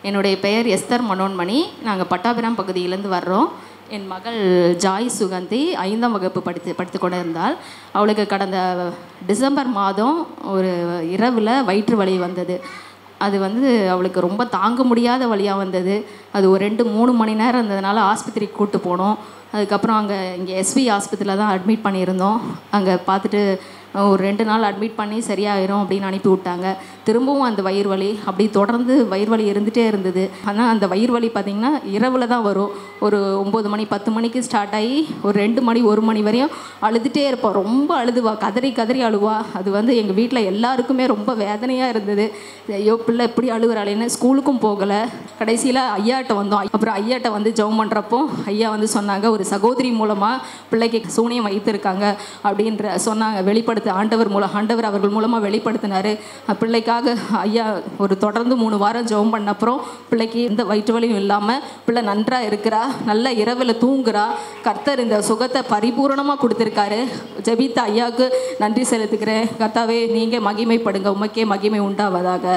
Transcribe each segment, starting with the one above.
என்னுடைய பெயர் எஸ்தர் மனோன்மணி நாங்கள் பட்டாபிராம் பகுதியிலேருந்து வர்றோம் என் மகள் ஜாய் சுகந்தி ஐந்தாம் வகுப்பு படித்து படித்து கொண்டு இருந்தால் அவளுக்கு கடந்த டிசம்பர் மாதம் ஒரு இரவில் வயிற்று வலி வந்தது அது வந்து அவளுக்கு ரொம்ப தாங்க முடியாத வழியாக வந்தது அது ஒரு ரெண்டு மூணு மணி நேரம் இருந்ததுனால ஆஸ்பத்திரிக்கு கூப்பிட்டு போனோம் அதுக்கப்புறம் அங்கே இங்கே எஸ்வி ஆஸ்பத்திரியில் தான் அட்மிட் பண்ணியிருந்தோம் அங்கே பார்த்துட்டு ஒரு ரெண்டு நாள் அட்மிட் பண்ணி சரியாயிரும் அப்படின்னு அனுப்பி விட்டாங்க திரும்பவும் அந்த வயிறு வலி அப்படி தொடர்ந்து வயிறு வலி இருந்துகிட்டே இருந்தது ஆனால் அந்த வயிறு வலி பார்த்திங்கன்னா இரவில் தான் வரும் ஒரு ஒம்பது மணி பத்து மணிக்கு ஸ்டார்ட் ஆகி ஒரு ரெண்டு மணி ஒரு மணி வரையும் அழுதுகிட்டே இருப்போம் ரொம்ப அழுதுவா கதறி கதறி அழுவா அது வந்து எங்கள் வீட்டில் எல்லாருக்குமே ரொம்ப வேதனையாக இருந்தது ஐயோ பிள்ளை எப்படி அழுகுறாளேன்னு ஸ்கூலுக்கும் போகலை கடைசியில் ஐயாட்ட வந்தோம் அப்புறம் ஐயாட்ட வந்து ஜெபம் பண்ணுறப்போ ஐயா வந்து சொன்னாங்க ஒரு சகோதரி மூலமாக பிள்ளைக்கு சூனியம் வைத்திருக்காங்க அப்படின்ற சொன்னாங்க வெளிப்படுத்த ஆண்டவர் மூலம் ஆண்டவர் அவர்கள் மூலமாக வெளிப்படுத்தினார் பிள்ளைக்காக ஐயா ஒரு தொடர்ந்து மூணு வாரம் ஜெபம் பண்ண அப்புறம் பிள்ளைக்கு எந்த வயிற்று வலியும் இல்லாமல் பிள்ளை நன்றாக இருக்கிறா நல்ல இரவில் தூங்குறா கர்த்தர் இந்த சுகத்தை பரிபூரணமாக கொடுத்துருக்காரு ஜெபித்த ஐயாவுக்கு நன்றி செலுத்துக்கிறேன் கர்த்தாவே நீங்கள் மகிமைப்படுங்க உமக்கே மகிமை உண்டாவதாக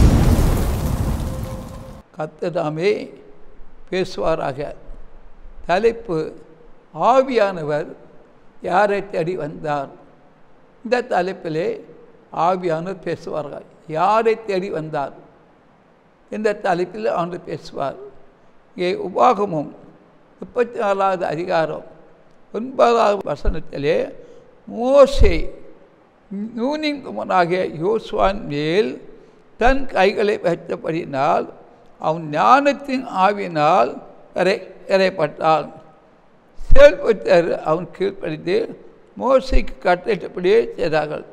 கத்ததாமே பேசுவாராக தலைப்பு ஆவியானவர் யாரை தேடி வந்தார் இந்த தலைப்பிலே ஆவியானவர் பேசுவார்கள் யாரை தேடி வந்தார் இந்த தலைப்பில் ஆண்டு பேசுவார் இங்கே உபாகமும் முப்பத்தி நாலாவது அதிகாரம் ஒன்பதாவது வசனத்திலே மோசே நூனின் குமராகிய யோசுவான் மேல் தன் கைகளை வைத்தபடினால் அவன் ஞானத்தின் ஆவினால் இறை இறைப்பட்டான் செயல்பட்டர் அவன் கீழ்ப்படித்து மோசைக்கு கட்டளிட்டபடியே செய்தார்கள்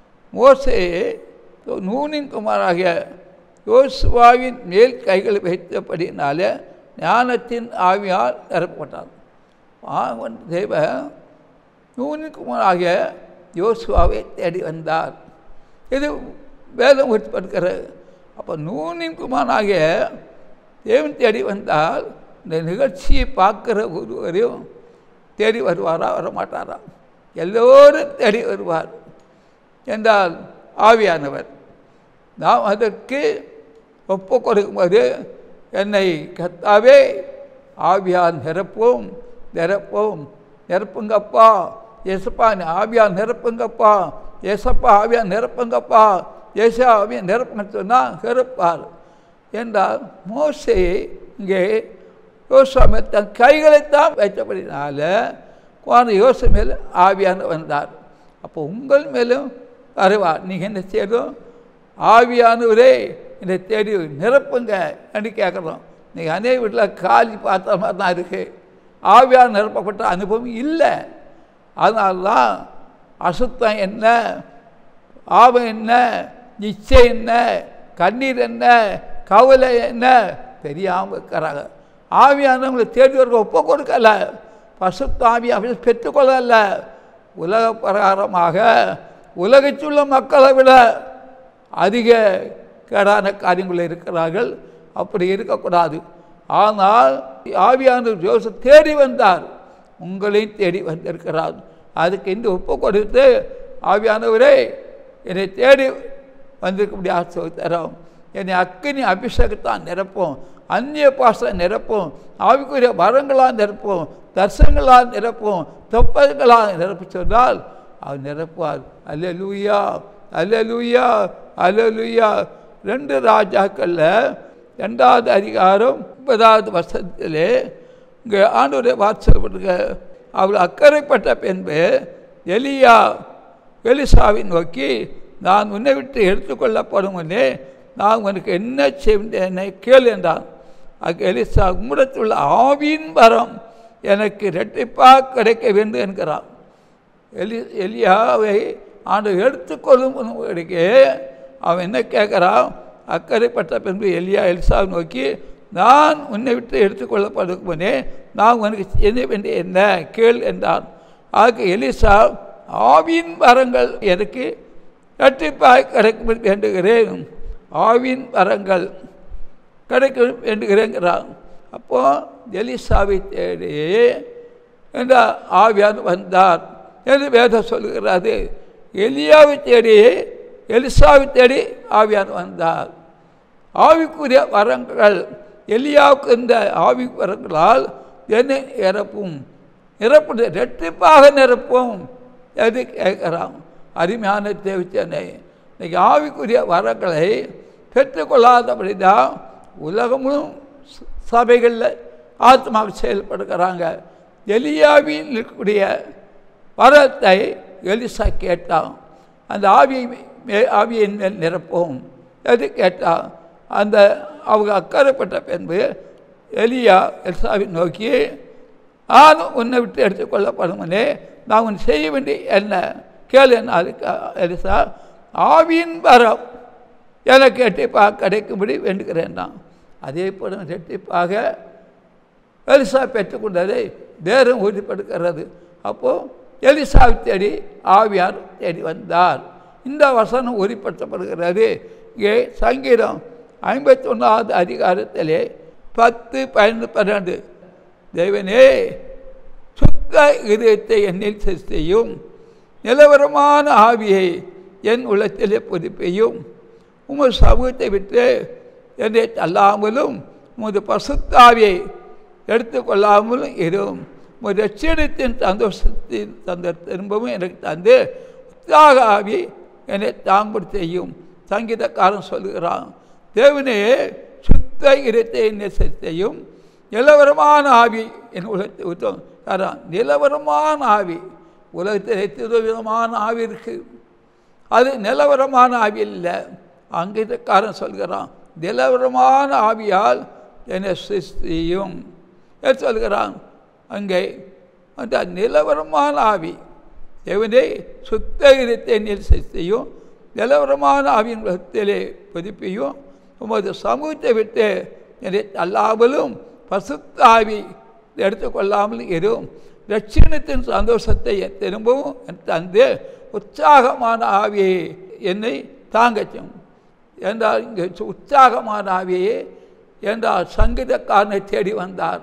மோசையே நூனின் குமாராகிய யோசுவாவின் மேல் கைகளை வைத்தபடினால ஞானத்தின் ஆவியால் நிரப்பப்பட்டான் அவன் தேவ நூனின் குமாராகிய யோசுவாவை தேடி வந்தார் இது வேதம் உட்படுகிறது அப்போ நூனின் குமாராகிய தேவன் தேடி வந்தால் இந்த நிகழ்ச்சியை பார்க்குற ஒருவரையும் தேடி வருவாரா வரமாட்டாரா எல்லோரும் தேடி வருவார் என்றால் ஆவியானவர் நாம் அதற்கு ஒப்பு கொடுக்கும்போது என்னை கத்தாவே ஆவியால் நிரப்பும் நிரப்பும் நிரப்புங்கப்பா எசப்பா ஆவியா நிரப்புங்கப்பா ஏசப்பா ஆவியா நிரப்புங்கப்பா ஏசா ஆவியா நிரப்புங்கன்னு சொன்னால் நிரப்பார் என்றால் மோசையை இங்கே யோசுவா தன் கைகளைத்தான் வைத்தபடினால குழந்தை யோசு மேல் ஆவியான வந்தார் அப்போ உங்கள் மேலும் வருவார் நீங்கள் என்ன செய்யணும் ஆவியானவரே என்னை தேடி நிரப்புங்க என்று கேட்குறோம் நீங்கள் அநேக வீட்டில் காலி பார்த்த மாதிரி தான் இருக்குது ஆவியான நிரப்பப்பட்ட அனுபவம் இல்லை அதனால தான் அசுத்தம் என்ன ஆபம் என்ன நிச்சயம் என்ன கண்ணீர் என்ன கவலை என்ன தெரியாமல் இருக்கிறாங்க ஆவியானவங்களை தேடியவர்கள் ஒப்பு கொடுக்கல பசுத்த ஆவி அப்படி பெற்றுக்கொள்ளல உலக பிரகாரமாக உலகச்சுள்ள மக்களை விட அதிக கேடான காரியங்களில் இருக்கிறார்கள் அப்படி இருக்கக்கூடாது ஆனால் ஆவியானவர் ஜோசப் தேடி வந்தார் உங்களையும் தேடி வந்திருக்கிறார் அதுக்கு இந்த ஒப்பு கொடுத்து ஆவியானவரே என்னை தேடி வந்திருக்க முடியாது தரோம் என்னை அக்கினி அபிஷேகத்தான் நிரப்போம் அந்நிய பாசம் நிரப்பும் ஆவிக்குரிய வரங்களால் நிரப்பும் தர்சனங்களால் நிரப்பும் தொப்பல்களால் நிரப்ப சொன்னால் அவர் நிரப்புவார் அல்ல லூயா அல்ல லூயா அல்ல லூயா ரெண்டு ராஜாக்களில் ரெண்டாவது அதிகாரம் முப்பதாவது வருஷத்திலே இங்கே ஆண்டுடைய வாட்சப்பட்டிருக்க அவள் அக்கறைப்பட்ட பின்பு எலியா எலிசாவை நோக்கி நான் உன்னை விட்டு எடுத்துக்கொள்ளப்படும் முன்னே நான் உனக்கு என்ன செய்வேன் கேள் என்றான் அங்கே எலிசா உம்மிடத்துள்ள ஆவியின் வரம் எனக்கு ரெட்டிப்பாக கிடைக்க வேண்டும் என்கிறான் எலி எலியாவை ஆண்டு எடுத்துக்கொள்ளும் முன்படிக்கு அவன் என்ன கேட்குறான் அக்கறைப்பட்ட பின்பு எலியா எலிசாவை நோக்கி நான் உன்னை விட்டு எடுத்துக்கொள்ளப்படும் முன்னே நான் உனக்கு செய்ய வேண்டிய என்ன கேள் என்றான் ஆக எலிசா ஆவியின் வரங்கள் எனக்கு இரட்டிப்பாக கிடைக்கும் வேண்டுகிறேன் ஆவின் வரங்கள் கிடைக்க வேண்டுகிறேங்கிறான் அப்போ எலிசாவை தேடி என்ற ஆவியான் வந்தார் என்று வேதம் சொல்லுகிறது எலியாவை தேடி எலிசாவை தேடி ஆவியான் வந்தார் ஆவிக்குரிய வரங்கள் எலியாவுக்கு இந்த ஆவி வரங்களால் என்னை நிரப்பும் நிரப்பு ரெட்டிப்பாக நிரப்பும் எது கேட்குறான் அருமையான தேவச்சனை இன்னைக்கு ஆவிக்குரிய வரங்களை பெற்றுக்கொள்ளாதபடி தான் உலகமும் ச- சபைகளில் ஆத்மாவுக்கு செயல்படுகிறாங்க எலியாவில் இருக்கக்கூடிய வரத்தை எலிசா கேட்டான் அந்த ஆவியை மே- ஆவியின் மேல் நிரப்போம் எது கேட்டான் அந்த அவங்க அக்கறைப்பட்ட பின்பு எலியா எல்சாவை நோக்கி நானும் உன்னை விட்டு எடுத்துக்கொள்ளப்படுமனே நான் உன் செய்ய வேண்டிய என்ன கேளு என்ன அதுக்கு எலிசா ஆவியின் வரம் எனக்கு எட்டிப்பாக கிடைக்கும்படி வேண்டுகிறேன் நான் அதே போல ரெட்டிப்பாக எலிசா பெற்றுக்கொண்டதை தேரம் உறுதிப்படுகிறது அப்போது எலிசாவை தேடி ஆவியார் தேடி வந்தார் இந்த வசனம் உறுதிப்படுத்தப்படுகிறது இங்கே சங்கீதம் ஐம்பத்தி ஒன்றாவது அதிகாரத்திலே பத்து பதினொன்று பன்னெண்டு தேவனே சுத்த இதயத்தை என்னில் சரி செய்யும் நிலவரமான ஆவியை என் உள்ளத்திலே புதுப்பையும் உமது சமூகத்தை விட்டு என்னை தள்ளாமலும் உமது பசுத்தாவியை எடுத்துக்கொள்ளாமலும் இரும் உமது ரட்சியத்தின் சந்தோஷத்தின் தந்த திரும்பவும் எனக்கு தந்து உற்சாக ஆவி என்னை தாங்கும்படி செய்யும் சங்கீதக்காரன் சொல்லுகிறான் தேவனே சுத்த இருத்தை என்னை சரி செய்யும் நிலவரமான ஆவி என் உலகத்தை ஊற்றும் தரான் நிலவரமான ஆவி உலகத்தில் எத்தனை விதமான ஆவி இருக்குது அது நிலவரமான ஆவி இல்லை அங்கீதக்காரன் சொல்கிறான் நிலவரமான ஆவியால் என்னை சிருஷ்டியும் என்று சொல்கிறான் அங்கே அந்த நிலவரமான ஆவி தேவனே சுத்த இருத்தை என்னில் சிருஷ்டியும் நிலவரமான ஆவியின் உலகத்திலே பதிப்பையும் உமது சமூகத்தை விட்டு என்னை தள்ளாமலும் பசுத்த ஆவி எடுத்துக்கொள்ளாமலும் இரும் ரட்சிணத்தின் சந்தோஷத்தை திரும்பவும் என் தந்து உற்சாகமான ஆவியை என்னை தாங்கச்சும் என்றால் இங்கே உற்சாகமான ஆவியை என்றால் சங்கீதக்காரனை தேடி வந்தார்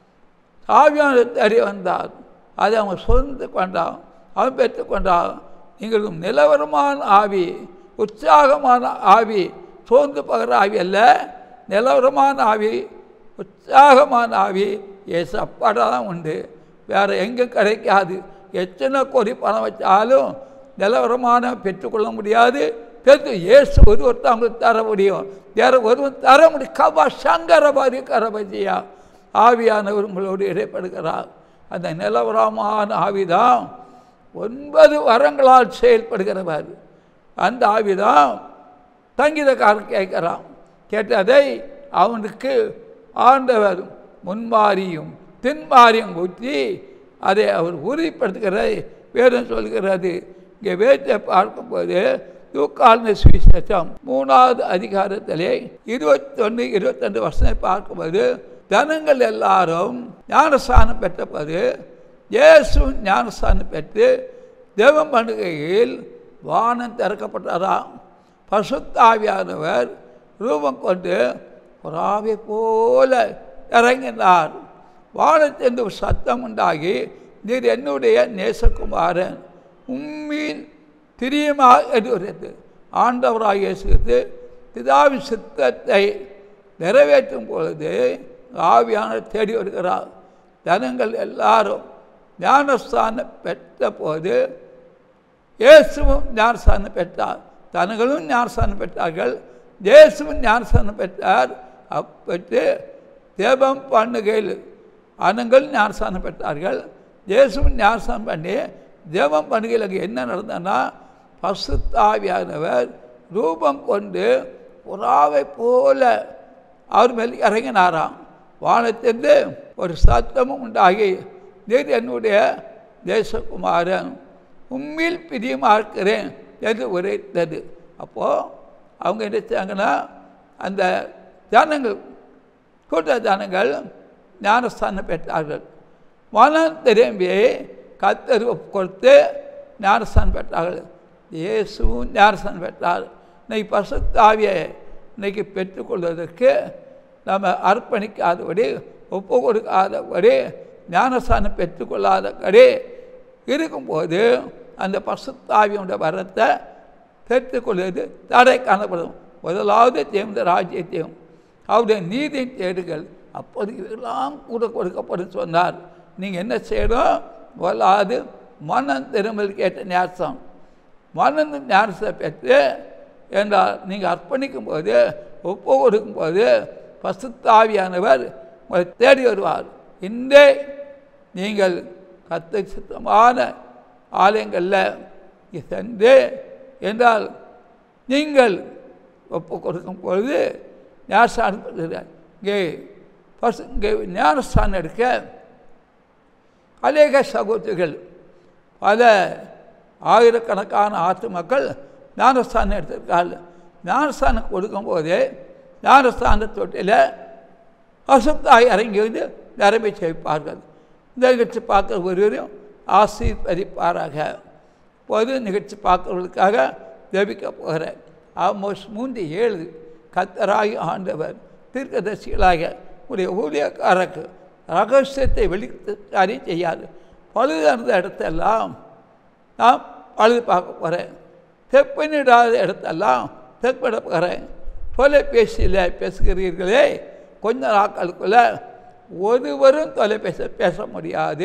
ஆவியான தேடி வந்தார் அதை அவன் சொந்து கொண்டான் அவன் பெற்றுக்கொண்டான் நீங்களும் நிலவரமான ஆவி உற்சாகமான ஆவி சோர்ந்து பகிற ஆவி அல்ல நிலவரமான ஆவி உற்சாகமான ஆவி ஏசப்பாடாக தான் உண்டு வேறு எங்கே கிடைக்காது எத்தனை கோடி பணம் வச்சாலும் நிலவரமான பெற்றுக்கொள்ள முடியாது பெற்று இயேசு ஒருவர் தான் உங்களுக்கு தர முடியும் வேறு ஒருவன் தர முடியும் கபா சங்கரபாதி கரபதியா ஆவியானவர் உங்களோடு இடைப்படுகிறார் அந்த நிலவரமான ஆவிதான் ஒன்பது வரங்களால் செயல்படுகிறவர் அந்த ஆவிதான் சங்கீதக்காரன் கேட்குறான் கேட்டதை அவனுக்கு ஆண்டவர் முன்மாறியும் பின்மாறியும் ஊற்றி அதை அவர் உறுதிப்படுத்துகிறதை வேதம் சொல்கிறது இங்கே வேதத்தை பார்க்கும்போது தூக்கான சுவிசேஷம் மூணாவது அதிகாரத்திலே இருபத்தொன்று இருபத்தெண்டு வருஷத்தை பார்க்கும்போது ஜனங்கள் எல்லாரும் ஞானஸ்தானம் பெற்றபோது இயேசு ஞானஸ்தானம் பெற்று தேவம் பண்டிகையில் வானம் திறக்கப்பட்டாராம் பசுத்தாவியானவர் ரூபம் கொண்டு புறாவை போல இறங்கினார் வானத்திலிருந்து ஒரு சத்தம் உண்டாகி நீர் என்னுடைய நேசகுமாரன் உம்மின் பிரியமாக எதிர்த்து ஆண்டவராக இயேசுகிறது பிதாவின் சித்தத்தை நிறைவேற்றும் பொழுது ஆவியான தேடி வருகிறார் ஜனங்கள் எல்லாரும் ஞானஸ்தானம் பெற்ற போது இயேசுவும் ஞானஸ்தானம் பெற்றார் தனங்களும் ஞானஸ்தானம் பெற்றார்கள் இயேசுவும் ஞானஸ்தானம் பெற்றார் அப்பட்டு தேபம் பண்ணுகையில் அனங்கள் ஞானஸ்தானம் பெற்றார்கள் இயேசுவும் ஞானஸ்தானம் பண்ணி தேவம் பண்ணுகையில் அங்கே என்ன நடந்ததுன்னா பசுத்தாவியானவர் ரூபம் கொண்டு புறாவை போல அவர் மேல் இறங்கினாராம் வானத்திலிருந்து ஒரு சத்தமும் உண்டாகி நீர் என்னுடைய தேசகுமாரன் உண்மையில் பிரியமாக இருக்கிறேன் என்று உரைத்தது அப்போது அவங்க என்ன செய்யாங்கன்னா அந்த ஜனங்கள் கூட்ட ஜனங்கள் ஞானஸ்தானம் பெற்றார்கள் மனம் திரும்பி கத்தர் கொடுத்து ஞானஸ்தானம் பெற்றார்கள் இயேசுவும் ஞானஸ்தானம் பெற்றார் இன்னைக்கு பசுத்தாவியை இன்னைக்கு பெற்றுக்கொள்வதற்கு நம்ம அர்ப்பணிக்காதபடி ஒப்பு கொடுக்காதபடி ஞானஸ்தானம் பெற்றுக்கொள்ளாதபடி இருக்கும்போது அந்த பசுத்தாவியோட வரத்தை பெற்றுக்கொள்வது தடை காணப்படும் முதலாவது தேர்ந்த ராஜ்யத்தையும் அவருடைய நீதி தேடுகள் அப்போது இதெல்லாம் கூட கொடுக்கப்படும் சொன்னார் நீங்கள் என்ன செய்யணும் முதலாவது மனம் திரும்பல் கேட்ட ஞாசம் மனம் ஞானத்தை பெற்று என்றால் நீங்கள் அர்ப்பணிக்கும் போது ஒப்பு கொடுக்கும் போது பசுத்தாவியானவர் உங்களை தேடி வருவார் இன்றே நீங்கள் கத்த சுத்தமான ஆலயங்களில் சென்று என்றால் நீங்கள் ஒப்பு கொடுக்கும் பொழுது ஞானஸ்தானம் பெறுகிறார் இங்கே பசு இங்கே ஞானஸ்தானம் எடுக்க அநேக சகோதரிகள் பல ஆயிரக்கணக்கான ஆற்று மக்கள் ஞானஸ்தானம் எடுத்திருக்கார்கள் ஞானஸ்தானம் கொடுக்கும்போது ஞானஸ்தான தொட்டில் அசுத்தாய் இறங்கி வந்து நிரம்பி செய்ப்பார்கள் இந்த நிகழ்ச்சி பார்க்குற ஒருவரையும் ஆசீர்வதிப்பாராக பொது நிகழ்ச்சி பார்க்குறவர்களுக்காக ஜெபிக்க போகிறேன் ஆல்மோஸ்ட் மூன்று ஏழு கத்தராகி ஆண்டவர் தீர்க்கதரிசிகளாக உடைய ஊழியக்காரருக்கு ரகசியத்தை வெளித்து காரியம் செய்யாது பழுதான இடத்தெல்லாம் நான் பழுது பார்க்க போகிறேன் தெப்பனிடாத இடத்தெல்லாம் தெப்பிட போகிறேன் தொலைபேசியில் பேசுகிறீர்களே கொஞ்ச நாட்களுக்குள்ள ஒருவரும் தொலைபேசி பேச முடியாது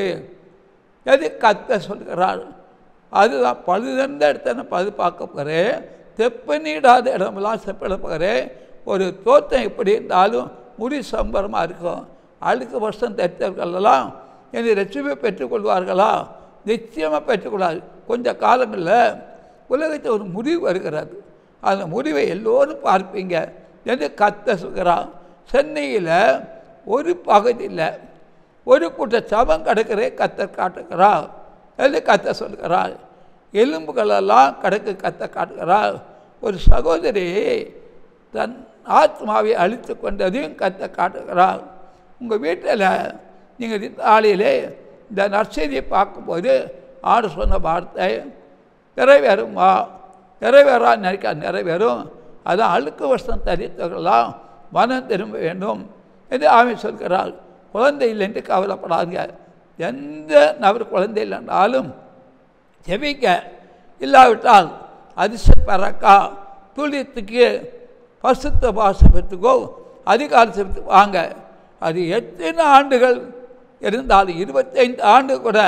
எது கத்த சொல்கிறார் அதுதான் பழுதந்த இடத்த நான் பழுது பார்க்க போகிறேன் தெப்பனிடாத இடமெல்லாம் செப்பிட போகிறேன் ஒரு தோற்றம் எப்படி இருந்தாலும் முடி சம்பரமாக இருக்கும் அழுக்கு வருஷம் தைத்தவர்களெல்லாம் என்னை ரட்சிப்பை பெற்றுக்கொள்வார்களா நிச்சயமாக பெற்றுக்கொள்ளாது கொஞ்ச காலங்களில் உலகத்தில் ஒரு முடிவு வருகிறது அந்த முடிவை எல்லோரும் பார்ப்பீங்க என்று கத்த சொல்கிறான் சென்னையில் ஒரு பகுதியில் ஒரு கூட்ட சபம் கிடக்கிறே கத்த காட்டுகிறார் என்று கத்த சொல்கிறார் எலும்புகளெல்லாம் கிடக்கு கத்த காட்டுகிறார் ஒரு சகோதரி தன் ஆத்மாவை அழித்து கொண்டதையும் கத்த காட்டுகிறார் உங்கள் வீட்டில் நீங்கள் இந்த ஆளிலே இந்த நற்செய்தியை பார்க்கும்போது ஆடு சொன்ன வார்த்தை நிறைவேறுமா நிறைவேறா நினைக்க நிறைவேறும் அதான் அழுக்கு வருஷம் தரித்தவர்களாம் மனம் திரும்ப வேண்டும் என்று ஆமை சொல்கிறார் குழந்தை இல்லை என்று கவலைப்படாதுங்க எந்த நபர் குழந்தை இல்லைன்றாலும் ஜெபிக்க இல்லாவிட்டால் அதிசய பறக்கா துளியத்துக்கு பசுத்த வாசபத்துக்கோ அதிகார சபத்துக்கு வாங்க அது எத்தனை ஆண்டுகள் இருந்தாலும் இருபத்தைந்து ஆண்டு கூட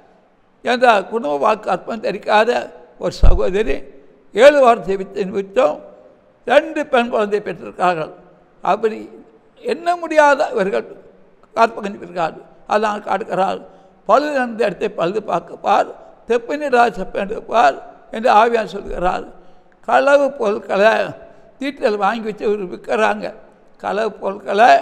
என்ற குடும்ப வாக்கு அர்ப்பம் தெரிக்காத ஒரு சகோதரி ஏழு வாரம் ஜெபித்து நிமித்தம் ரெண்டு பெண் குழந்தை பெற்றிருக்கார்கள் அப்படி எண்ண முடியாத இவர்கள் காற்பகஞ்சிருக்கார்கள் அதான் காட்டுகிறார் பழுது நடந்த இடத்தை பழுது பார்க்கப்பார் தெப்பினிடா செப்பெடுப்பார் என்று ஆவியான் சொல்கிறார் களவு பொருட்களை வீட்டில் வாங்கி வச்சு ஒரு விற்கிறாங்க களவு பொருட்களை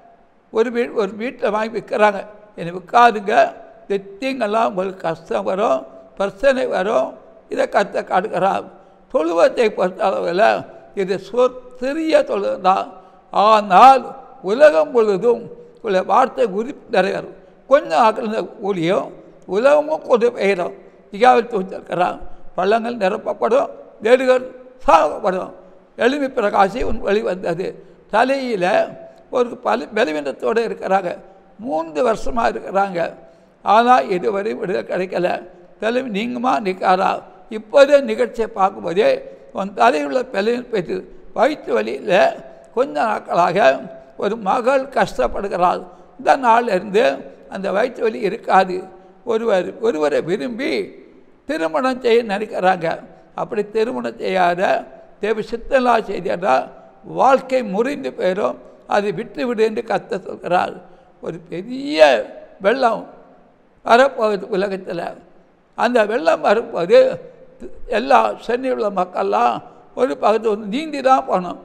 ஒரு வீ ஒரு வீட்டில் வாங்கி விற்கிறாங்க என்னை விற்காதுங்க வெத்திங்கெல்லாம் உங்களுக்கு கஷ்டம் வரும் பிரச்சனை வரும் இதை கத்த காட்டுகிறார் தொழுவத்தை பொறுத்த அளவில் இது சொ சிறிய தொழுவம் தான் ஆனால் உலகம் முழுவதும் உள்ள வார்த்தை உறுப்பு நிறைவேறும் கொஞ்சம் ஆக்கிற ஊழியம் உலகமும் கொண்டு பெயரும் திகாவில் தூச்சிருக்கிறான் பள்ளங்கள் நிரப்பப்படும் வேடுகள் சாகப்படும் எளிமை பிரகாசி உன் வழி வந்தது தலையில் ஒரு பல பலவீனத்தோடு இருக்கிறாங்க மூன்று வருஷமாக இருக்கிறாங்க ஆனால் இதுவரை விடுதலை கிடைக்கல தலைமை நீங்குமா நிற்காரா இப்போதே நிகழ்ச்சியை பார்க்கும்போதே உன் தலையில் உள்ள பலவீனம் பெற்று வயிற்று வழியில் கொஞ்ச நாட்களாக ஒரு மகள் கஷ்டப்படுகிறாள் இந்த நாளிலிருந்து அந்த வயிற்று வலி இருக்காது ஒருவர் ஒருவரை விரும்பி திருமணம் செய்ய நினைக்கிறாங்க அப்படி திருமணம் செய்யாத தேவ சித்தலா செய்தால் வாழ்க்கை முறிந்து போயிடும் அதை விட்டு விடு என்று கத்த சொல்கிறார் ஒரு பெரிய வெள்ளம் வரப்போகுது உலகத்தில் அந்த வெள்ளம் வரும்போது எல்லா சென்னை உள்ள மக்கள்லாம் ஒரு பகுதி வந்து நீந்தி தான் போகணும்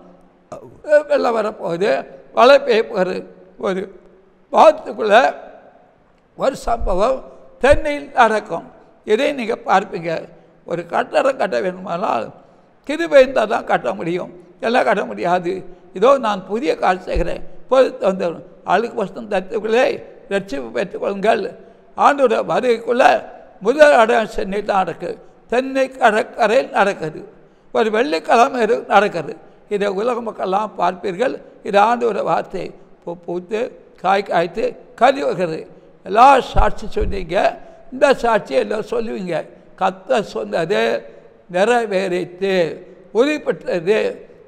வெள்ளம் வரப்போகுது மழை பெய்ய போகிறது ஒரு வாரத்துக்குள்ளே ஒரு சம்பவம் தென்னையில் நடக்கும் இதை நீங்கள் பார்ப்பீங்க ஒரு கட்டடம் கட்ட வேண்டுமானால் கிருபை இருந்தால் தான் கட்ட முடியும் எல்லாம் கட்ட முடியாது இதோ நான் புதிய கால் செய்கிறேன் பொது வந்துடும் அழுக்கு வசம் தத்துக்குள்ளே ரட்சிப்பு பெற்றுக்கொள்ளுங்கள் ஆண்டோட வருகைக்குள்ளே முதல் அடையாளம் சென்னை தான் நடக்குது தென்னை கடற்கரையில் நடக்குது ஒரு வெள்ளிக்கிழமை நடக்குது இதை உலக மக்கள்லாம் பார்ப்பீர்கள் இது ஆண்டோட வார்த்தை பூ பூத்து காய் காய்த்து கறி வருகிறது எல்லா சாட்சி சொன்னீங்க இந்த சாட்சியை எல்லாம் சொல்லுவீங்க கத்த சொன்னது நிறைவேறித்து உறுதிப்பட்டது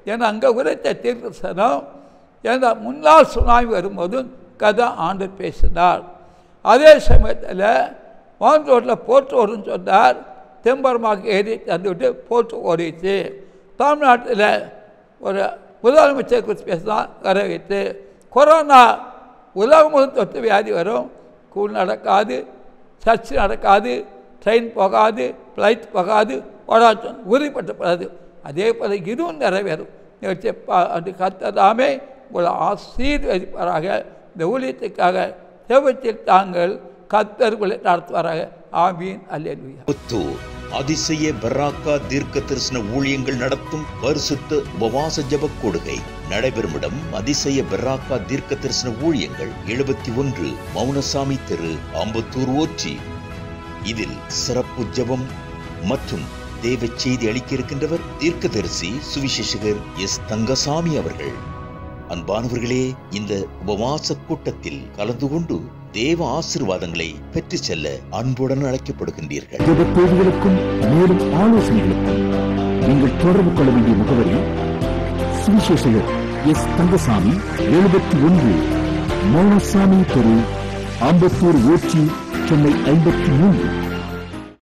என அங்கே உரைத்த தீர்க்கசனம் என்ற முன்னாள் சுனாமி வரும்போது கதை ஆண்டு பேசினார் அதே சமயத்தில் மவுண்ட் ரோட்டில் போட்டு வரும்னு சொன்னார் தெம்பரமாக ஏறி தந்துவிட்டு போட்டு ஓடிச்சு தமிழ்நாட்டில் ஒரு முதலமைச்சர் குறித்து பேசினா வர வைத்து கொரோனா உலகம் முழுவதும் தொற்று வியாதி வரும் ஸ்கூல் நடக்காது சர்ச் நடக்காது ட்ரெயின் போகாது ஃப்ளைட் போகாது ஓடாச்சு உறுதிப்பட்டப்படாது அதே போல் இதுவும் நிறைவேறும் நிகழ்ச்சி அது கத்ததாமே உங்களை ஆசீர்வதிப்பாராக இந்த ஊழியத்துக்காக செவத்தில் தாங்கள் கத்தர்களை நடத்துவாராக ஆமீன் அல்லேலூயா புத்தூர் அதிசய பராக்கா தீர்க்க தரிசன ஊழியங்கள் நடத்தும் பரிசுத்த உபவாச ஜப கொடுகை நடைபெறும் இடம் அதிசய பராக்கா தீர்க்க தரிசன ஊழியங்கள் எழுபத்தி ஒன்று மௌனசாமி தெரு அம்பத்தூர் ஓச்சி இதில் சிறப்பு ஜெபம் மற்றும் தேவ செய்தி அளிக்க இருக்கின்றவர் தீர்க்கதரிசி சுவிசேஷகர் எஸ் தங்கசாமி அவர்கள் அன்பானவர்களே இந்த உபவாச கூட்டத்தில் கலந்து கொண்டு தேவ ஆசீர்வாதங்களை பெற்று செல்ல அன்புடன் அழைக்கப்படுகின்றீர்கள் ஜெப தேவைகளுக்கும் மேலும் ஆலோசனைகளுக்கும் நீங்கள் தொடர்பு கொள்ள வேண்டிய முகவரி சுவிசேஷகர் எஸ் தங்கசாமி எழுபத்தி ஒன்று மௌனசாமி தெரு ஆம்பத்தூர் ஊர்ச்சி சென்னை ஐம்பத்தி மூன்று